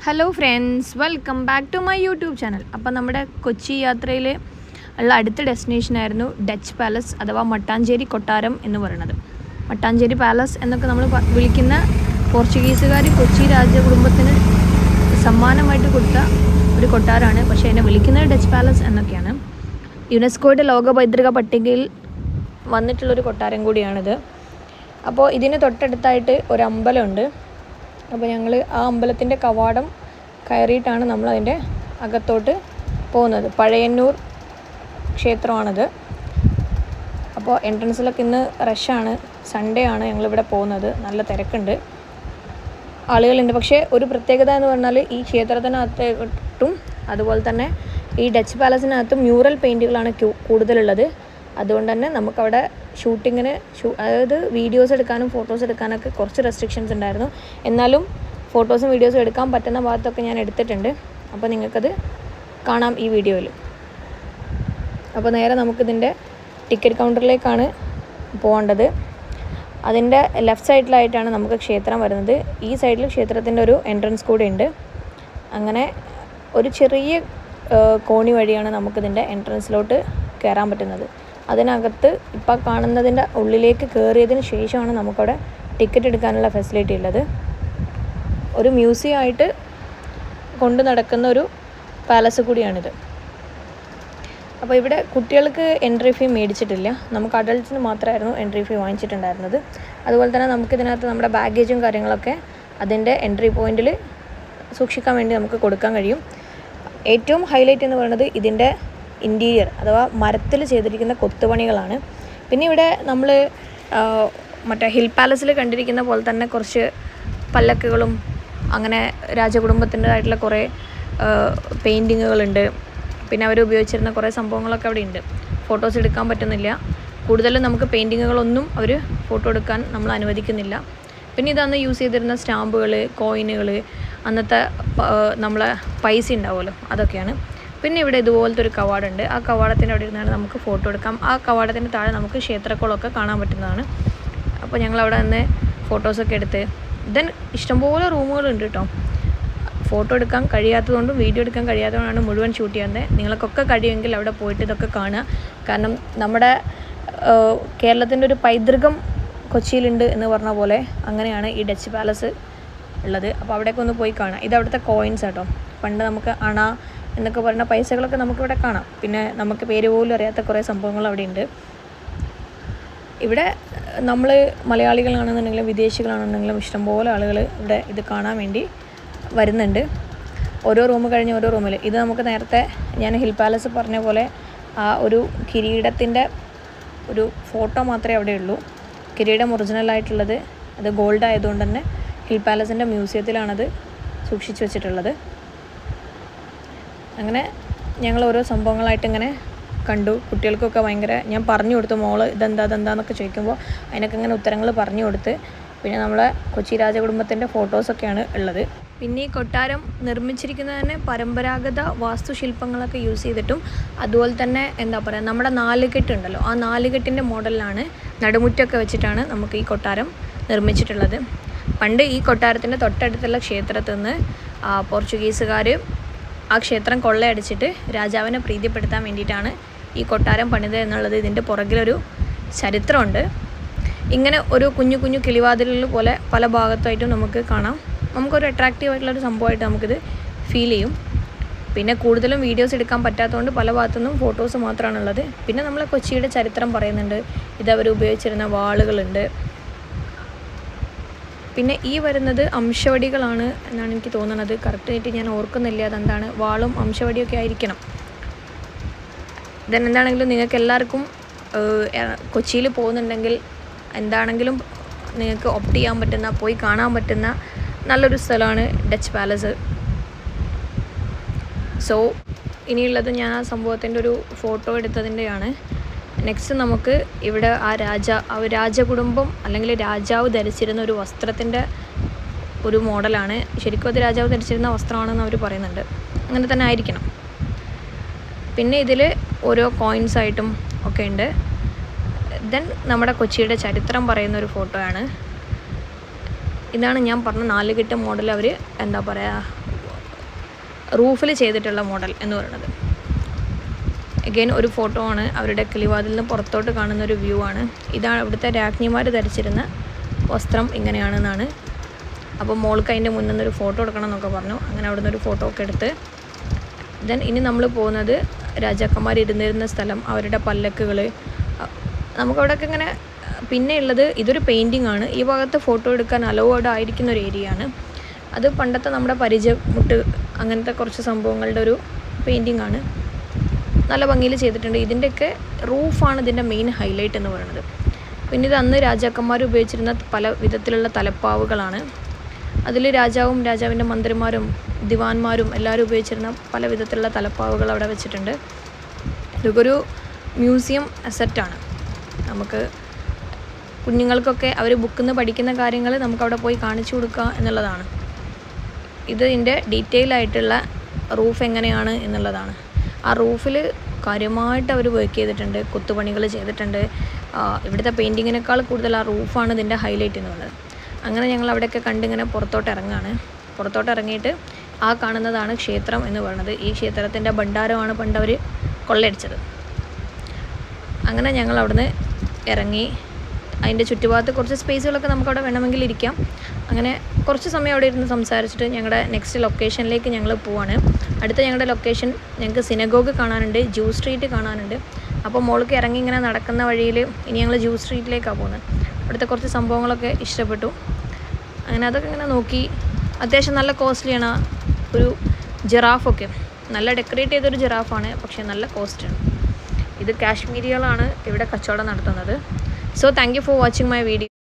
hello friends welcome back to my YouTube channel അപ്പം നമ്മുടെ കൊച്ചി യാത്രയിൽ ഉള്ള അടുത്ത ഡെസ്റ്റിനേഷൻ ആയിരുന്നു ഡച്ച് പാലസ് അഥവാ മട്ടാഞ്ചേരി കൊട്ടാരം എന്ന് പറയുന്നത് മട്ടാഞ്ചേരി പാലസ് എന്നൊക്കെ നമ്മൾ പ- വിളിക്കുന്ന പോർച്ചുഗീസുകാർ കൊച്ചി രാജകുടുംബത്തിന് സമ്മാനമായിട്ട് കൊടുത്ത ഒരു കൊട്ടാരമാണ് പക്ഷേ എന്നെ വിളിക്കുന്നത് ഡച്ച് പാലസ് എന്നൊക്കെയാണ് യുനെസ്കോയുടെ ലോക പൈതൃക പട്ടികയിൽ വന്നിട്ടുള്ളൊരു കൊട്ടാരം കൂടിയാണിത് അപ്പോൾ ഇതിന് തൊട്ടടുത്തായിട്ട് ഒരു അമ്പലമുണ്ട് അപ്പോൾ ഞങ്ങൾ ആ അമ്പലത്തിൻ്റെ കവാടം കയറിയിട്ടാണ് നമ്മൾ അതിൻ്റെ അകത്തോട്ട് പോകുന്നത് പഴയന്നൂർ ക്ഷേത്രമാണിത് അപ്പോൾ എൻട്രൻസിലൊക്കെ ഇന്ന് റഷാണ് സൺഡേ ആണ് ഞങ്ങളിവിടെ പോകുന്നത് നല്ല തിരക്കുണ്ട് ആളുകളുണ്ട് പക്ഷേ ഒരു പ്രത്യേകത എന്ന് പറഞ്ഞാൽ ഈ ക്ഷേത്രത്തിനകത്തും അതുപോലെ തന്നെ ഈ ഡച്ച് പാലസിനകത്ത് മ്യൂറൽ പെയിൻറ്റുകളാണ് ക്യൂ- കൂടുതലുള്ളത് അതുകൊണ്ട് തന്നെ നമുക്കവിടെ ഷൂട്ടിങ്ങിന് ഷൂ അതായത് വീഡിയോസ് എടുക്കാനും ഫോട്ടോസ് എടുക്കാനൊക്കെ കുറച്ച് റെസ്ട്രിക്ഷൻസ് ഉണ്ടായിരുന്നു എന്നാലും ഫോട്ടോസും വീഡിയോസും എടുക്കാൻ പറ്റുന്ന ഭാഗത്തൊക്കെ ഞാൻ എടുത്തിട്ടുണ്ട് അപ്പോൾ നിങ്ങൾക്കത് കാണാം ഈ വീഡിയോയിൽ അപ്പോൾ നേരെ നമുക്കിതിൻ്റെ ടിക്കറ്റ് കൗണ്ടറിലേക്കാണ് പോകേണ്ടത് അതിൻ്റെ ലെഫ്റ്റ് സൈഡിലായിട്ടാണ് നമുക്ക് ക്ഷേത്രം വരുന്നത് ഈ സൈഡിൽ ക്ഷേത്രത്തിൻ്റെ ഒരു എൻട്രൻസ് കൂടെ ഉണ്ട് അങ്ങനെ ഒരു ചെറിയ ആ, കോണി വഴിയാണ് നമുക്കിതിൻ്റെ എൻട്രൻസിലോട്ട് കയറാൻ പറ്റുന്നത് അതിനകത്ത് ഇപ്പോൾ കാണുന്നതിൻ്റെ ഉള്ളിലേക്ക് കയറിയതിന് ശേഷമാണ് നമുക്കവിടെ ടിക്കറ്റ് എടുക്കാനുള്ള ഫെസിലിറ്റി ഉള്ളത് ഒരു മ്യൂസിയം ആയിട്ട് കൊണ്ട് നടക്കുന്ന ഒരു പാലസ് കൂടിയാണിത് അപ്പോൾ ഇവിടെ കുട്ടികൾക്ക് എൻട്രി ഫീ മേടിച്ചിട്ടില്ല നമുക്ക് അഡൾട്ട്സിന് മാത്രമായിരുന്നു എൻട്രി ഫീ വാങ്ങിച്ചിട്ടുണ്ടായിരുന്നത് അതുപോലെ തന്നെ നമുക്കിതിനകത്ത് നമ്മുടെ ബാഗേജും കാര്യങ്ങളൊക്കെ അതിൻ്റെ എൻട്രി പോയിന്റിൽ സൂക്ഷിക്കാൻ വേണ്ടി നമുക്ക് കൊടുക്കാൻ കഴിയും ഏറ്റവും ഹൈലൈറ്റ് എന്ന് പറയുന്നത് ഇതിൻ്റെ ഇൻറ്റീരിയർ അഥവാ മരത്തിൽ ചെയ്തിരിക്കുന്ന കൊത്തുപണികളാണ് പിന്നെ ഇവിടെ നമ്മൾ മറ്റേ ഹിൽ പാലസിൽ കണ്ടിരിക്കുന്ന പോലെ തന്നെ കുറച്ച് പല്ലക്കുകളും അങ്ങനെ രാജകുടുംബത്തിൻ്റെതായിട്ടുള്ള കുറേ പെയിൻറ്റിങ്ങുകളുണ്ട് പിന്നെ അവർ ഉപയോഗിച്ചിരുന്ന കുറേ സംഭവങ്ങളൊക്കെ അവിടെ ഉണ്ട് ഫോട്ടോസ് എടുക്കാൻ പറ്റുന്നില്ല കൂടുതലും നമുക്ക് പെയിൻറ്റിങ്ങുകളൊന്നും അവർ ഫോട്ടോ എടുക്കാൻ നമ്മൾ അനുവദിക്കുന്നില്ല പിന്നെ ഇതന്ന് യൂസ് ചെയ്തിരുന്ന സ്റ്റാമ്പുകൾ കോയിനുകൾ അന്നത്തെ പ- നമ്മളെ പൈസ ഉണ്ടാവുമല്ലോ അതൊക്കെയാണ് പിന്നെ ഇവിടെ ഇതുപോലത്തെ ഒരു കവാടമുണ്ട് ആ കവാടത്തിൻ്റെ അവിടെ ഇരുന്നാണ് നമുക്ക് ഫോട്ടോ എടുക്കാം ആ കവാടത്തിൻ്റെ താഴെ നമുക്ക് ക്ഷേത്രക്കുളമൊക്കെ കാണാൻ പറ്റുന്നതാണ് അപ്പോൾ ഞങ്ങൾ അവിടെ നിന്ന് ഫോട്ടോസൊക്കെ എടുത്ത് ദെൻ ഇഷ്ടംപോലെ റൂമുകളുണ്ട് കേട്ടോ ഫോട്ടോ എടുക്കാൻ കഴിയാത്തതുകൊണ്ടും വീഡിയോ എടുക്കാൻ കഴിയാത്തതുകൊണ്ടാണ് മുഴുവൻ ഷൂട്ട് ചെയ്യുന്നത് നിങ്ങൾക്കൊക്കെ കഴിയുമെങ്കിൽ അവിടെ പോയിട്ട് ഇതൊക്കെ കാണുക കാരണം നമ്മുടെ കേരളത്തിൻ്റെ ഒരു പൈതൃകം കൊച്ചിയിലുണ്ട് എന്ന് പറഞ്ഞ പോലെ അങ്ങനെയാണ് ഈ ഡച്ച് പാലസ് ഉള്ളത് അപ്പോൾ അവിടേക്ക് ഒന്ന് പോയി കാണാം ഇത് അവിടുത്തെ കോയിൻസ് ആട്ടോ പണ്ട് നമുക്ക് അണ എന്നൊക്കെ പറയുന്ന പൈസകളൊക്കെ നമുക്കിവിടെ കാണാം പിന്നെ നമുക്ക് പേര് പോലും അറിയാത്ത കുറേ സംഭവങ്ങൾ അവിടെ ഉണ്ട് ഇവിടെ നമ്മൾ മലയാളികളാണെന്നുണ്ടെങ്കിലും വിദേശികളാണെന്നുണ്ടെങ്കിലും ഇഷ്ടംപോലെ ആളുകൾ ഇവിടെ ഇത് കാണാൻ വേണ്ടി വരുന്നുണ്ട് ഓരോ റൂം കഴിഞ്ഞ് ഓരോ റൂമിൽ ഇത് നമുക്ക് നേരത്തെ ഞാൻ ഹിൽ പാലസ് പറഞ്ഞ പോലെ ആ ഒരു കിരീടത്തിൻ്റെ ഒരു ഫോട്ടോ മാത്രമേ അവിടെ ഉള്ളൂ കിരീടം ഒറിജിനൽ ആയിട്ടുള്ളത് അത് ഗോൾഡ് ആയതുകൊണ്ട് തന്നെ ഹിൽ പാലസിൻ്റെ മ്യൂസിയത്തിലാണത് സൂക്ഷിച്ചു വെച്ചിട്ടുള്ളത് അങ്ങനെ ഞങ്ങൾ ഓരോ സംഭവങ്ങളായിട്ട് ഇങ്ങനെ കണ്ടു കുട്ടികൾക്കൊക്കെ ഭയങ്കര ഞാൻ പറഞ്ഞു കൊടുത്തു മോള് ഇതെന്താ ഇതെന്താന്നൊക്കെ ചോദിക്കുമ്പോൾ അതിനൊക്കെ ഇങ്ങനെ ഉത്തരങ്ങൾ പറഞ്ഞു കൊടുത്ത് പിന്നെ നമ്മളെ കൊച്ചി രാജകുടുംബത്തിൻ്റെ ഫോട്ടോസൊക്കെയാണ് ഉള്ളത് പിന്നെ ഈ കൊട്ടാരം നിർമ്മിച്ചിരിക്കുന്നത് തന്നെ പരമ്പരാഗത വാസ്തുശില്പങ്ങളൊക്കെ യൂസ് ചെയ്തിട്ടും അതുപോലെ തന്നെ എന്താ പറയുക നമ്മുടെ നാലുകെട്ട് ഉണ്ടല്ലോ ആ നാലുകെട്ടിൻ്റെ മോഡലിലാണ് നടുമുറ്റമൊക്കെ വെച്ചിട്ടാണ് നമുക്ക് ഈ കൊട്ടാരം നിർമ്മിച്ചിട്ടുള്ളത് പണ്ട് ഈ കൊട്ടാരത്തിൻ്റെ തൊട്ടടുത്തുള്ള ക്ഷേത്രത്തിൽ നിന്ന് പോർച്ചുഗീസുകാർ ആ ക്ഷേത്രം കൊള്ളയടിച്ചിട്ട് രാജാവിനെ പ്രീതിപ്പെടുത്താൻ വേണ്ടിയിട്ടാണ് ഈ കൊട്ടാരം പണിത് എന്നുള്ളത് ഇതിൻ്റെ പുറകിലൊരു ചരിത്രമുണ്ട് ഇങ്ങനെ ഒരു കുഞ്ഞു കുഞ്ഞു കിളിവാതിലുകൾ പോലെ പല ഭാഗത്തായിട്ടും നമുക്ക് കാണാം നമുക്കൊരു അട്രാക്റ്റീവ് ആയിട്ടുള്ളൊരു സംഭവമായിട്ട് നമുക്കിത് ഫീൽ ചെയ്യും പിന്നെ കൂടുതലും വീഡിയോസ് എടുക്കാൻ പറ്റാത്തതുകൊണ്ട് പല ഭാഗത്തുനിന്നും ഫോട്ടോസ് മാത്രമാണുള്ളത് പിന്നെ നമ്മളെ കൊച്ചിയുടെ ചരിത്രം പറയുന്നുണ്ട് ഇതവർ ഉപയോഗിച്ചിരുന്ന വാളുകളുണ്ട് പിന്നെ ഈ വരുന്നത് അംശവടികളാണ് എന്നാണ് എനിക്ക് തോന്നുന്നത് കറക്റ്റായിട്ട് ഞാൻ ഓർക്കുന്നില്ല അതെന്താണ് വാളും അംശവടിയൊക്കെ ആയിരിക്കണം ദെൻ എന്താണെങ്കിലും നിങ്ങൾക്ക് എല്ലാവർക്കും കൊച്ചിയിൽ പോകുന്നുണ്ടെങ്കിൽ എന്താണെങ്കിലും നിങ്ങൾക്ക് ഓപ്റ്റ് ചെയ്യാൻ പറ്റുന്ന പോയി കാണാൻ പറ്റുന്ന നല്ലൊരു സ്ഥലമാണ് ഡച്ച് പാലസ് സോ ഇനിയുള്ളത് ഞാൻ ആ സംഭവത്തിൻ്റെ ഒരു ഫോട്ടോ എടുത്തതിൻ്റെയാണ് നെക്സ്റ്റ് നമുക്ക് ഇവിടെ ആ രാജ ആ ഒരു രാജകുടുംബം അല്ലെങ്കിൽ രാജാവ് ധരിച്ചിരുന്ന ഒരു വസ്ത്രത്തിൻ്റെ ഒരു മോഡലാണ് ശരിക്കും അത് രാജാവ് ധരിച്ചിരുന്ന വസ്ത്രമാണെന്ന് അവർ പറയുന്നുണ്ട് അങ്ങനെ തന്നെ ആയിരിക്കണം പിന്നെ ഇതിൽ ഓരോ കോയിൻസ് ആയിട്ടും ഒക്കെ ഉണ്ട് ദെൻ നമ്മുടെ കൊച്ചിയുടെ ചരിത്രം പറയുന്ന ഒരു ഫോട്ടോയാണ് ഇതാണ് ഞാൻ പറഞ്ഞ നാലുകെട്ട് മോഡൽ അവർ എന്താ പറയുക റൂഫിൽ ചെയ്തിട്ടുള്ള മോഡൽ എന്ന് പറയുന്നത് അഗെയിൻ ഒരു ഫോട്ടോ ആണ് അവരുടെ കിളിവാതിൽ നിന്ന് പുറത്തോട്ട് കാണുന്ന ഒരു വ്യൂ ആണ് ഇതാണ് ഇവിടുത്തെ രാജ്ഞിമാർ ധരിച്ചിരുന്ന വസ്ത്രം ഇങ്ങനെയാണെന്നാണ് അപ്പോൾ മോൾക്ക് അതിൻ്റെ മുന്നിൽ നിന്നൊരു ഫോട്ടോ എടുക്കണം എന്നൊക്കെ പറഞ്ഞു അങ്ങനെ അവിടെ നിന്നൊരു ഫോട്ടോ ഒക്കെ എടുത്ത് ദെൻ ഇനി നമ്മൾ പോകുന്നത് രാജാക്കന്മാർ ഇരുന്നിരുന്ന സ്ഥലം അവരുടെ പല്ലക്കുകൾ നമുക്കവിടെയൊക്കെ ഇങ്ങനെ പിന്നെ ഉള്ളത് ഇതൊരു പെയിൻറ്റിംഗ് ആണ് ഈ ഭാഗത്ത് ഫോട്ടോ എടുക്കാൻ അലൗഡ് ആയിരിക്കുന്ന ഒരു ഏരിയ ആണ് അത് പണ്ടത്തെ നമ്മുടെ പരിചയമുട്ട് അങ്ങനത്തെ കുറച്ച് സംഭവങ്ങളുടെ ഒരു പെയിൻറ്റിംഗ് ആണ് നല്ല ഭംഗിയിൽ ചെയ്തിട്ടുണ്ട് ഇതിൻ്റെയൊക്കെ റൂഫാണ് ഇതിൻ്റെ മെയിൻ ഹൈലൈറ്റ് എന്ന് പറയുന്നത് പിന്നെ ഇത് അന്ന് രാജാക്കന്മാർ ഉപയോഗിച്ചിരുന്ന പല വിധത്തിലുള്ള തലപ്പാവുകളാണ് അതിൽ രാജാവും രാജാവിൻ്റെ മന്ത്രിമാരും ദിവാന്മാരും എല്ലാവരും ഉപയോഗിച്ചിരുന്ന പല വിധത്തിലുള്ള തലപ്പാവുകൾ അവിടെ വെച്ചിട്ടുണ്ട് ഇതൊക്കെ ഒരു മ്യൂസിയം അസറ്റാണ് നമുക്ക് കുഞ്ഞുങ്ങൾക്കൊക്കെ അവർ ബുക്കിൽ നിന്ന് പഠിക്കുന്ന കാര്യങ്ങൾ നമുക്കവിടെ പോയി കാണിച്ചു കൊടുക്കുക എന്നുള്ളതാണ് ഇതിൻ്റെ ഡീറ്റെയിൽ ആയിട്ടുള്ള റൂഫ് എങ്ങനെയാണ് എന്നുള്ളതാണ് ആ റൂഫിൽ കാര്യമായിട്ട് അവർ വർക്ക് ചെയ്തിട്ടുണ്ട് കൊത്തുപണികൾ ചെയ്തിട്ടുണ്ട് ആ, ഇവിടുത്തെ പെയിൻറ്റിങ്ങിനേക്കാൾ കൂടുതൽ ആ റൂഫാണ് ഇതിൻ്റെ ഹൈലൈറ്റ് എന്ന് പറയുന്നത് അങ്ങനെ ഞങ്ങൾ അവിടെയൊക്കെ കണ്ടിങ്ങനെ പുറത്തോട്ട് ഇറങ്ങുകയാണ് പുറത്തോട്ട് ഇറങ്ങിയിട്ട് ആ കാണുന്നതാണ് ക്ഷേത്രം എന്ന് പറയുന്നത് ഈ ക്ഷേത്രത്തിൻ്റെ ഭണ്ഡാരമാണ് പണ്ട് അവർ കൊള്ളയടിച്ചത് അങ്ങനെ ഞങ്ങൾ അവിടുന്ന് ഇറങ്ങി അതിൻ്റെ ചുറ്റുഭാഗത്ത് കുറച്ച് സ്പേസുകളൊക്കെ നമുക്കവിടെ വേണമെങ്കിൽ ഇരിക്കാം അങ്ങനെ കുറച്ച് സമയം അവിടെ ഇരുന്ന് സംസാരിച്ചിട്ട് ഞങ്ങളുടെ നെക്സ്റ്റ് ലൊക്കേഷനിലേക്ക് ഞങ്ങൾ പോവാണ് അടുത്ത ഞങ്ങളുടെ ലൊക്കേഷൻ ഞങ്ങൾക്ക് സിനഗോഗ് കാണാനുണ്ട് ജൂ സ്ട്രീറ്റ് കാണാനുണ്ട് അപ്പോൾ മോൾക്ക് ഇറങ്ങി ഇങ്ങനെ നടക്കുന്ന വഴിയിൽ ഇനി ഞങ്ങൾ ജൂ സ്ട്രീറ്റിലേക്കാണ് പോകുന്നത് അവിടുത്തെ കുറച്ച് സംഭവങ്ങളൊക്കെ ഇഷ്ടപ്പെട്ടു അങ്ങനെ അതൊക്കെ ഇങ്ങനെ നോക്കി അത്യാവശ്യം നല്ല കോസ്റ്റ്ലിയാണ് ആ ഒരു ജിറാഫൊക്കെ നല്ല ഡെക്കറേറ്റ് ചെയ്തൊരു ജിറാഫാണ് പക്ഷേ നല്ല കോസ്റ്റാണ് ഇത് കാശ്മീരികളാണ് ഇവിടെ കച്ചവടം നടത്തുന്നത് so thank you for watching my video